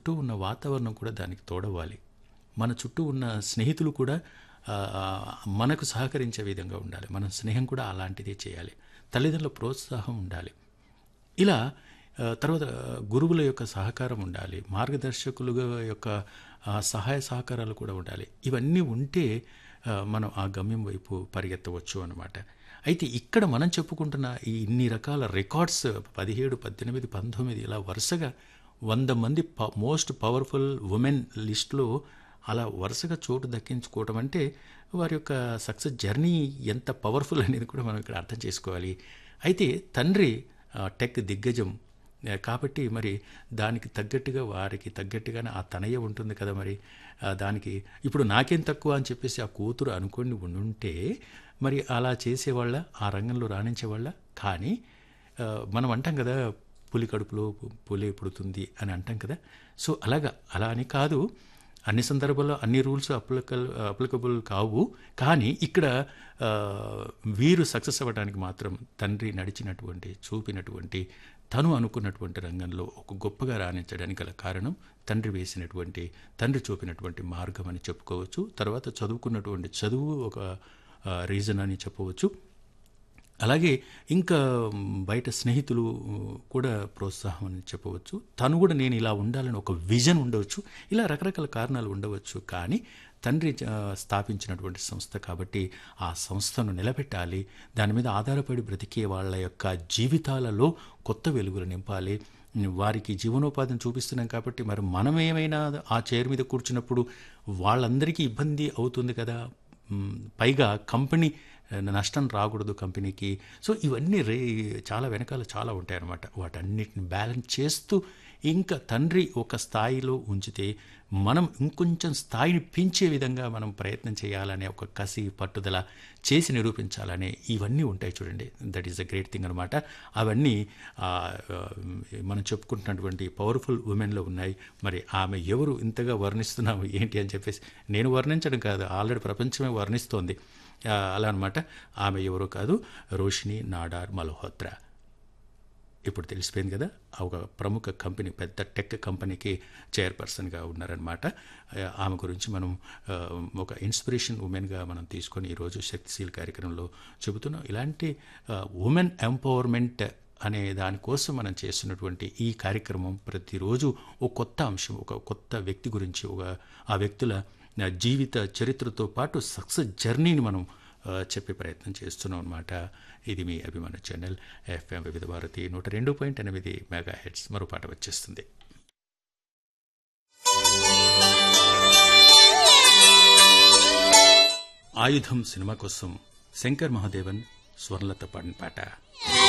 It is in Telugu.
చుట్టూ ఉన్న వాతావరణం కూడా దానికి తోడవ్వాలి మన చుట్టూ ఉన్న స్నేహితులు కూడా ఆ, మనకు సహకరించే విధంగా ఉండాలి మన స్నేహం కూడా అలాంటిదే చేయాలి తల్లిదండ్రుల ప్రోత్సాహం ఉండాలి ఇలా ఆ, తర్వాత గురువుల యొక్క సహకారం ఉండాలి మార్గదర్శకుల యొక్క ఆ, సహాయ సహకారాలు కూడా ఉండాలి ఇవన్నీ ఉంటే ఆ, మనం ఆ గమ్యం వైపు పరిగెత్తవచ్చు అనమాట అయితే ఇక్కడ మనం చెప్పుకుంటున్న ఈ ఇన్ని రకాల రికార్డ్స్ పదిహేడు పద్దెనిమిది పంతొమ్మిది ఇలా వరుసగా వంద మంది ప మోస్ట్ పవర్ఫుల్ ఉమెన్ లిస్టులో అలా వరుసగా చోటు దక్కించుకోవటం అంటే వారి యొక్క సక్సెస్ జర్నీ ఎంత పవర్ఫుల్ అనేది కూడా మనం ఇక్కడ అర్థం చేసుకోవాలి అయితే తండ్రి ఆ, టెక్ దిగ్గజం ఆ, కాబట్టి మరి దానికి తగ్గట్టుగా వారికి తగ్గట్టుగానే ఆ తనయ్య ఉంటుంది కదా మరి ఆ, దానికి ఇప్పుడు నాకేం తక్కువ అని చెప్పేసి ఆ కూతురు అనుకొని ఉంటే మరి అలా చేసేవాళ్ళ ఆ రంగంలో రాణించేవాళ్ళ కానీ ఆ, మనం అంటాం కదా పులి కడుపులో పు- పులి పుడుతుంది అని అంటాం కదా సో అలాగా అలా అని కాదు అన్ని సందర్భాల్లో అన్ని రూల్స్ అప్లికల్ అప్లికబుల్ కావు కానీ ఇక్కడ ఆ, వీరు సక్సెస్ అవ్వడానికి మాత్రం తండ్రి నడిచినటువంటి చూపినటువంటి తను అనుకున్నటువంటి రంగంలో ఒక గొప్పగా రాణించడానికి గల కారణం తండ్రి వేసినటువంటి తండ్రి చూపినటువంటి మార్గం అని చెప్పుకోవచ్చు తర్వాత చదువుకున్నటువంటి చదువు ఒక రీజన్ అని చెప్పవచ్చు అలాగే ఇంకా మ్, బయట స్నేహితులు మ్, కూడా ప్రోత్సాహం అని చెప్పవచ్చు తను కూడా నేను ఇలా ఉండాలని ఒక విజన్ ఉండవచ్చు ఇలా రకరకాల కారణాలు ఉండవచ్చు కానీ తండ్రి ఆ, స్థాపించినటువంటి సంస్థ కాబట్టి ఆ సంస్థను నిలబెట్టాలి దాని మీద ఆధారపడి బ్రతికే వాళ్ళ యొక్క జీవితాలలో కొత్త వెలుగులు నింపాలి వారికి జీవనోపాధిని చూపిస్తున్నాం కాబట్టి మరి మనం ఏమైనా ఆ చైర్ మీద కూర్చున్నప్పుడు వాళ్ళందరికీ ఇబ్బంది అవుతుంది కదా మ్, పైగా కంపెనీ నష్టం రాకూడదు కంపెనీకి సో ఇవన్నీ రే చాలా వెనకాల చాలా ఉంటాయన్నమాట వాటన్నిటిని బ్యాలెన్స్ చేస్తూ ఇంకా తండ్రి ఒక స్థాయిలో ఉంచితే మనం ఇంకొంచెం స్థాయిని పెంచే విధంగా మనం ప్రయత్నం చేయాలనే ఒక కసి పట్టుదల చేసి నిరూపించాలనే ఇవన్నీ ఉంటాయి చూడండి that is the great thing అనమాట అవన్నీ ఆ, ఆ, మనం చెప్పుకుంటున్నటువంటి పవర్ఫుల్ ఉమెన్లో ఉన్నాయి మరి ఆమె ఎవరు ఇంతగా వర్ణిస్తున్నాము ఏంటి అని చెప్పేసి నేను వర్ణించడం కాదు ఆల్రెడీ ప్రపంచమే వర్ణిస్తోంది ఆ, అలా అనమాట ఆమె ఎవరో కాదు రోషిని నాడార్ మల్హోత్రా ఇప్పుడు తెలిసిపోయింది కదా ఆ ఒక ప్రముఖ కంపెనీ పెద్ద టెక్ కంపెనీకి చైర్పర్సన్గా ఉన్నారనమాట ఆ, ఆమె గురించి మనం ఆ, ఒక ఇన్స్పిరేషన్ ఉమెన్గా మనం తీసుకొని ఈరోజు శక్తిశీల్ కార్యక్రమంలో చెబుతున్నాం ఇలాంటి ఉమెన్ ఎంపవర్మెంట్ అనే దానికోసం మనం చేస్తున్నటువంటి ఈ కార్యక్రమం ప్రతిరోజు ఒక కొత్త అంశం ఒక కొత్త వ్యక్తి గురించి ఒక ఆ వ్యక్తుల ఆ, జీవిత చరిత్రతో పాటు సక్సెస్ జర్నీని మనం ఆ, చెప్పే ప్రయత్నం చేస్తున్నాం అనమాట ఇది మీ అభిమాన ఛానల్ ఎఫ్ఎం వివిధ భారతి నూట రెండు పాయింట్ ఎనిమిది మెగా హెడ్స్ మరో పాట వచ్చేస్తుంది ఆయుధం సినిమా కోసం శంకర్ మహాదేవన్ స్వర్ణలత పాడిన పాట